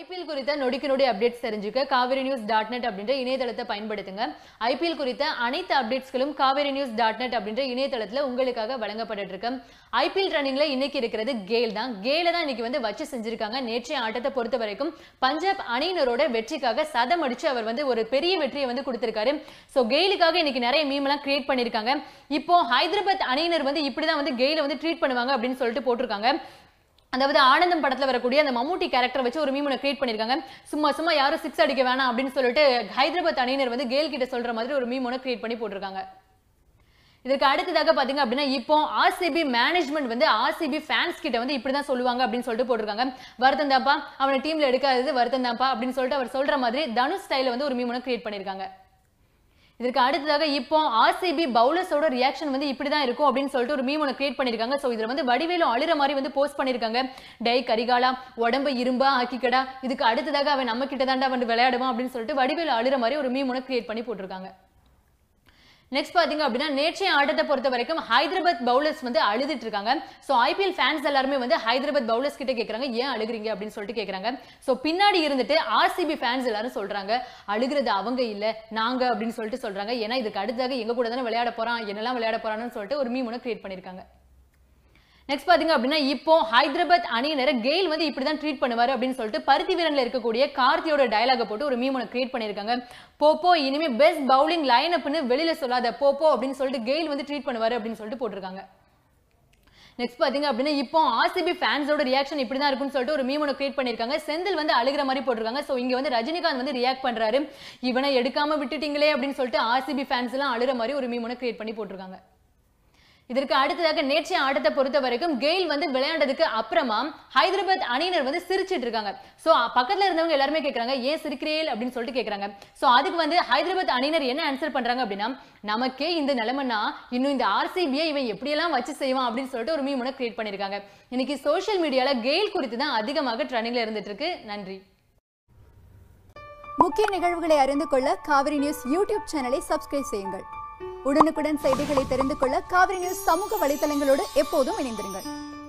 IPL குறித்த நொடிக்கு நொடி அப்டேட்ஸ் தெரிஞ்சுக்க காவேரி நியூஸ் டாட் நெட் அப்படின்ற இணையதளத்தை பயன்படுத்துங்க ஐபிஎல் குறித்த அனைத்து அப்டேட்ஸ்களும் காவேரி நியூஸ் டாட் நெட் அப்படின்ற இணையதளத்துல உங்களுக்காக வழங்கப்பட்டு இருக்கு ஐபிஎல் ரன்னிங்ல இன்னைக்கு இருக்கிறது கேல் தான் கேல தான் இன்னைக்கு வந்து வச்சு செஞ்சிருக்காங்க நேற்றைய ஆட்டத்தை பொறுத்த வரைக்கும் பஞ்சாப் அணியினரோட வெற்றிக்காக சதம் அடிச்சு அவர் வந்து ஒரு பெரிய வெற்றியை வந்து கொடுத்திருக்காரு சோ கெயிலுக்காக இன்னைக்கு நிறைய மீம் எல்லாம் கிரியேட் பண்ணிருக்காங்க இப்போ ஹைதராபாத் அணியினர் வந்து இப்படிதான் வந்து கெயில வந்து ட்ரீட் பண்ணுவாங்க அப்படின்னு சொல்லிட்டு போட்டிருக்காங்க அதாவது ஆனந்தம் படத்துல வரக்கூடிய அந்த மம்முட்டி கேரக்டர் வச்சு ஒரு மீமனை கிரியேட் பண்ணிருக்காங்க சும்மா சும்மா யாரும் சிக்ஸ் அடிக்க வேணாம் அப்படின்னு சொல்லிட்டு ஹைதராபாத் அணியினர் வந்து கேல் கிட்ட சொல்ற மாதிரி ஒரு மீமனை கிரியேட் பண்ணி போட்டிருக்காங்க இதற்கு அடுத்ததாக பாத்தீங்க அப்படின்னா இப்போ ஆர்சிபி மேனேஜ்மெண்ட் வந்து ஆர்சிபி ஃபேன்ஸ் கிட்ட வந்து இப்படிதான் சொல்லுவாங்க அப்படின்னு சொல்லிட்டு போட்டிருக்காங்க வருத்தம் தான்ப்பா அவனை டீம்ல எடுக்காதது வருத்தம் தான்ப்பா அப்படின்னு சொல்லிட்டு அவர் சொல்ற மாதிரி தனுஷ் ஸ்டைல வந்து ஒரு மீமனை கிரியேட் பண்ணிருக்காங்க இதற்கு அடுத்ததாக இப்போ ஆர்சிபி பவுலர்ஸோட ரியாக்ஷன் வந்து இப்படிதான் இருக்கும் அப்படின்னு சொல்லிட்டு ஒரு மீம் ஒன்று கிரியேட் பண்ணிருக்காங்க சோ இதுல வந்து வடிவேலு அழுற மாதிரி வந்து போஸ்ட் பண்ணிருக்காங்க டை கரிகாலா உடம்ப இரும்பா ஆக்கிக்கடா இதுக்கு அடுத்ததாக அவன் நம்ம கிட்ட தாண்டா வந்து விளையாடுவான் அப்படின்னு சொல்லிட்டு வடிவேலு அழுற மாதிரி ஒரு மீம் ஒன்று கிரியேட் பண்ணி போட்டிருக்காங்க நெக்ஸ்ட் பாத்தீங்க அப்படின்னா நேற்றைய ஆட்டத்தை பொறுத்த வரைக்கும் ஹைதராபாத் பவுலர்ஸ் வந்து அழுதுட்டு இருக்காங்க சோ ஐபிஎல் ஃபேன்ஸ் எல்லாருமே வந்து ஹைதராபாத் பவுலர்ஸ் கிட்ட கேக்குறாங்க ஏன் அழுகுறீங்க அப்படின்னு சொல்லிட்டு கேக்குறாங்க சோ பின்னாடி இருந்துட்டு ஆர்சிபி ஃபேன்ஸ் எல்லாரும் சொல்றாங்க அழுகுறது அவங்க இல்ல நாங்க அப்படின்னு சொல்லிட்டு சொல்றாங்க ஏன்னா இதுக்கு அடுத்ததாக எங்க கூட தானே விளையாட போறான் என்னெல்லாம் விளையாட போறான்னு சொல்லிட்டு ஒரு மீம் ஒன்று கிரியேட் பண்ணிருக்காங்க நெக்ஸ்ட் பாத்தீங்க அப்படின்னா இப்போ ஹைதராபாத் அணியினரை கெயில் வந்து இப்படிதான் ட்ரீட் பண்ணுவாரு அப்படின்னு சொல்லிட்டு பருத்தி வீரன்ல இருக்கக்கூடிய கார்த்தியோட டயலாக போட்டு ஒரு மீம் ஒன்று கிரியேட் பண்ணிருக்காங்க போப்போ இனிமே பெஸ்ட் பவுலிங் லைன் அப்னு வெளியில சொல்லாத போப்போ அப்படின்னு சொல்லிட்டு கெயில் வந்து ட்ரீட் பண்ணுவாரு அப்படின்னு சொல்லிட்டு போட்டிருக்காங்க நெக்ஸ்ட் பாத்தீங்க அப்படின்னா இப்போ ஆர்சிபி ஃபேன்ஸோட ரியாக்ஷன் இப்படி தான் இருக்கும்னு சொல்லிட்டு ஒரு மீம் ஒன்று கிரியேட் பண்ணிருக்காங்க செந்தில் வந்து அழுகிற மாதிரி போட்டிருக்காங்க சோ இங்க வந்து ரஜினிகாந்த் வந்து ரியாக்ட் பண்றாரு இவனை எடுக்காம விட்டுட்டீங்களே அப்படின்னு சொல்லிட்டு ஆர்சிபி ஃபேன்ஸ் எல்லாம் அழுகிற மாதிரி ஒரு மீம் ஒன்று கிரியேட் பண்ணி போட்டிருக்காங்க இதற்கு அடுத்ததாக நேற்றைய ஆட்டத்தை பொறுத்த வரைக்கும் கெயில் வந்து விளையாண்டதுக்கு அப்புறமா ஹைதராபாத் அணியினர் வந்து சிரிச்சிட்டு இருக்காங்க சோ பக்கத்துல இருந்தவங்க எல்லாருமே கேக்குறாங்க ஏன் சிரிக்கிறேல் அப்படின்னு சொல்லிட்டு கேக்குறாங்க சோ அதுக்கு வந்து ஹைதராபாத் அணியினர் என்ன ஆன்சர் பண்றாங்க அப்படின்னா நமக்கே இந்த நிலைமைனா இன்னும் இந்த ஆர்சிபியை இவன் எப்படியெல்லாம் வச்சு செய்வான் அப்படின்னு சொல்லிட்டு ஒரு மீம் கிரியேட் பண்ணிருக்காங்க இன்னைக்கு சோஷியல் மீடியால கெயில் குறித்து தான் அதிகமாக ட்ரெண்டிங்ல இருந்துட்டு இருக்கு நன்றி முக்கிய நிகழ்வுகளை அறிந்து கொள்ள காவிரி நியூஸ் யூடியூப் சேனலை சப்ஸ்கிரைப் செய்யுங்கள் உடனுக்குடன் செய்திகளை தெரிந்து கொள்ள காவிரி நியூஸ் சமூக வலைதளங்களோடு எப்போதும் இணைந்திருங்கள்